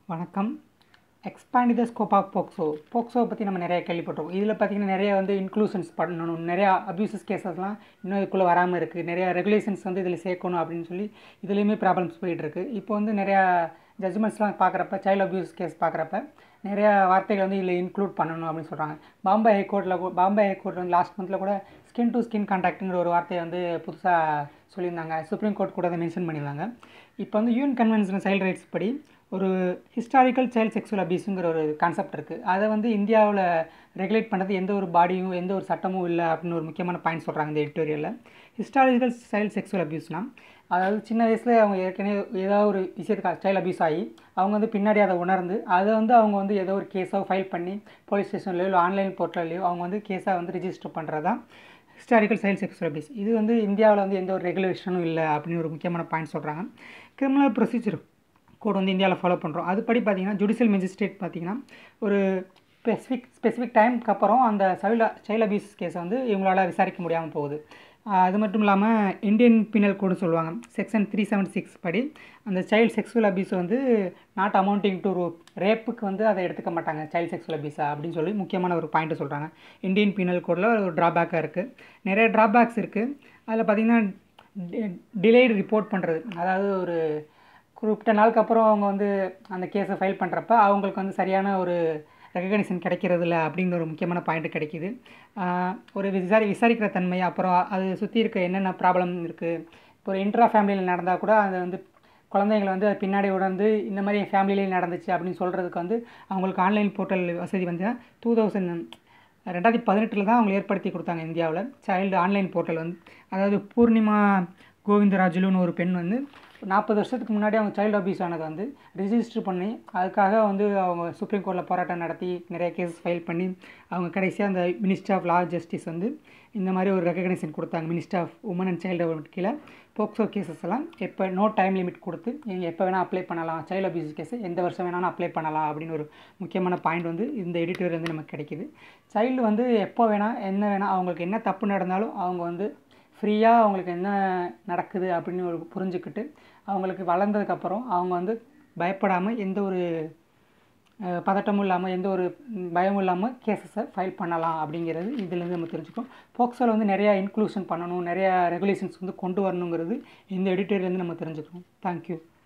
வணக்கம் expand the scope of POCSO போக்சோவை பற்றி நம்ம நிறைய கேள்விப்பட்டிருக்கோம் இதில் பார்த்தீங்கன்னா நிறைய வந்து இன்க்ளூஷன்ஸ் பண்ணணும் நிறையா அப்யூசஸ் கேசஸ்லாம் இன்னும் இதுக்குள்ளே வராமல் இருக்குது நிறையா ரெகுலேஷன்ஸ் வந்து இதில் சேர்க்கணும் அப்படின்னு சொல்லி இதுலேயுமே ப்ராப்ளம்ஸ் போயிட்டுருக்கு இப்போ வந்து நிறையா ஜட்ஜ்மெண்ட்ஸ்லாம் பார்க்குறப்ப சைல்டு அப்யூஸ் கேஸ் பார்க்குறப்ப நிறையா வார்த்தைகள் வந்து இதில் இன்க்ளூட் பண்ணணும் அப்படின்னு சொல்கிறாங்க பாம்பே ஹைகோர்ட்டில் பாம்பே ஹைகோர்ட் வந்து லாஸ்ட் மந்தில் கூட ஸ்கின் டு ஸ்கின் கான்டாக்ட்டுங்கிற ஒரு வார்த்தையை வந்து புதுசாக சொல்லியிருந்தாங்க சுப்ரீம் கோர்ட் கூட அதை மென்ஷன் பண்ணியிருந்தாங்க இப்போ வந்து யூஎன் கன்வென்ஷன் சைல்டு ரைட்ஸ் படி ஒரு ஹிஸ்டாரிக்கல் சைல்டு செக்ஸுவல் அபியூஸுங்கிற ஒரு கான்செப்ட் இருக்குது அதை வந்து இந்தியாவில் ரெகுலேட் பண்ணுறது எந்த ஒரு பாடியும் எந்த ஒரு சட்டமும் இல்லை அப்படின்னு ஒரு முக்கியமான பாயிண்ட் சொல்கிறாங்க இந்த எடிட்டோரியலில் ஹிஸ்டாரிக்கல் சைல்டு செக்ஸுவல் அபியூஸ்னால் அதாவது சின்ன வயசில் அவங்க ஏற்கனவே ஏதாவது ஒரு விஷயத்துக்கு சைல்டு அபியூஸ் ஆகி அவங்க வந்து பின்னாடி அதை உணர்ந்து அதை வந்து அவங்க வந்து ஏதோ ஒரு கேஸாக ஃபைல் பண்ணி போலீஸ் ஸ்டேஷன்லையோ இல்லை ஆன்லைன் போர்ட்டல்லையோ அவங்க வந்து கேஸாக வந்து ரிஜிஸ்டர் பண்ணுறது தான் ஹிஸ்டாரிக்கல் சைல்டு செக்ஸுவல் அபியூஸ் இது வந்து இந்தியாவில் வந்து எந்த ஒரு ரெகுலேஷனும் இல்லை அப்படின்னு ஒரு முக்கியமான பாயிண்ட் சொல்கிறாங்க கிரிமினல் ப்ரொசீஜர் கோட் வந்து இந்தியாவில் ஃபாலோ பண்ணுறோம் அதுபடி பார்த்தீங்கன்னா ஜுடிஷியல் மேஜிஸ்ட்ரேட் பார்த்தீங்கன்னா ஒரு ஸ்பெசிஃபிக் ஸ்பெசிஃபிக் டைமுக்கு அப்புறம் அந்த சைல்டு சைல்டு அபியூஸ் கேஸை வந்து இவங்களால விசாரிக்க முடியாமல் போகுது அது மட்டும் இல்லாமல் இந்தியன் பினல் கோடு சொல்லுவாங்க செக்ஷன் த்ரீ செவன்டி சிக்ஸ் படி அந்த சைல்டு செக்ஸுவல் அபியூஸ் வந்து நாட் அமௌண்டிங் டு ரேப்புக்கு வந்து அதை எடுத்துக்க மாட்டாங்க சைல்டு செக்ஸுவல் அபியூஸா அப்படின்னு சொல்லி முக்கியமான ஒரு பாயிண்ட்டு சொல்கிறாங்க இந்தியன் பீனல் கோடில் ஒரு ட்ராபேக்காக இருக்குது நிறைய ட்ராபேக்ஸ் இருக்குது அதில் பார்த்திங்கன்னா டிலேடு ரிப்போர்ட் பண்ணுறது அதாவது ஒரு குறிப்பிட்ட நாளுக்கு அப்புறம் அவங்க வந்து அந்த கேஸை ஃபைல் பண்ணுறப்ப அவங்களுக்கு வந்து சரியான ஒரு ரெகக்னிஷன் கிடைக்கிறது இல்லை அப்படிங்கிற ஒரு முக்கியமான பாயிண்ட் கிடைக்கிது ஒரு விசாரி விசாரிக்கிற தன்மை அப்புறம் அது சுற்றி இருக்க என்னென்ன ப்ராப்ளம் இருக்குது இப்போ ஒரு இன்ட்ரா ஃபேமிலியில் நடந்தால் கூட அது வந்து குழந்தைங்களை வந்து அது பின்னாடி உணர்ந்து இந்த மாதிரி என் ஃபேமிலியிலே நடந்துச்சு அப்படின்னு சொல்கிறதுக்கு வந்து அவங்களுக்கு ஆன்லைன் போர்ட்டல் வசதி வந்து டூ தௌசண்ட் ரெண்டாயிரத்தி பதினெட்டில் தான் அவங்க ஏற்படுத்தி கொடுத்தாங்க இந்தியாவில் சைல்டு ஆன்லைன் போர்ட்டல் வந்து அதாவது பூர்ணிமா கோவிந்தராஜுலுன்னு ஒரு பெண் வந்து நாற்பது வருஷத்துக்கு முன்னாடி அவங்க சைல்டு அபியூஸ் ஆனது வந்து ரிஜிஸ்டர் பண்ணி அதுக்காக வந்து அவங்க சுப்ரீம் கோர்ட்டில் போராட்டம் நடத்தி நிறைய கேஸ் ஃபைல் பண்ணி அவங்க கடைசியாக அந்த மினிஸ்டர் ஆஃப் லா ஜஸ்டிஸ் வந்து இந்த மாதிரி ஒரு ரெக்கக்னேஷன் கொடுத்தாங்க minister of woman and child development கீழே போக்சோ கேசஸ் எல்லாம் எப்போ நோ டைம் லிமிட் கொடுத்து நீங்கள் எப்போ வேணால் அப்ளை பண்ணலாம் சைல்டு அபியூஸ் கேஸ் எந்த வருஷம் வேணாலும் அப்ளை பண்ணலாம் அப்படின்னு ஒரு முக்கியமான பாயிண்ட் வந்து இந்த எடிட்டோரியல் வந்து நமக்கு கிடைக்கிது சைல்டு வந்து எப்போ வேணால் என்ன வேணால் அவங்களுக்கு என்ன தப்பு நடந்தாலும் அவங்க வந்து ஃப்ரீயாக அவங்களுக்கு என்ன நடக்குது அப்படின்னு ஒரு புரிஞ்சுக்கிட்டு அவங்களுக்கு வளர்ந்ததுக்கப்புறம் அவங்க வந்து பயப்படாமல் எந்த ஒரு பதட்டமும் இல்லாமல் எந்த ஒரு பயமும் இல்லாமல் கேசஸை ஃபைல் பண்ணலாம் அப்படிங்கிறது இதுலேருந்து நம்ம தெரிஞ்சுக்கோம் போக்சோவில் வந்து நிறையா இன்க்ளூஷன் பண்ணணும் நிறையா ரெகுலேஷன்ஸ் வந்து கொண்டு வரணுங்கிறது இந்த எடிட்டோரியலேருந்து நம்ம தெரிஞ்சுக்கிறோம் தேங்க்யூ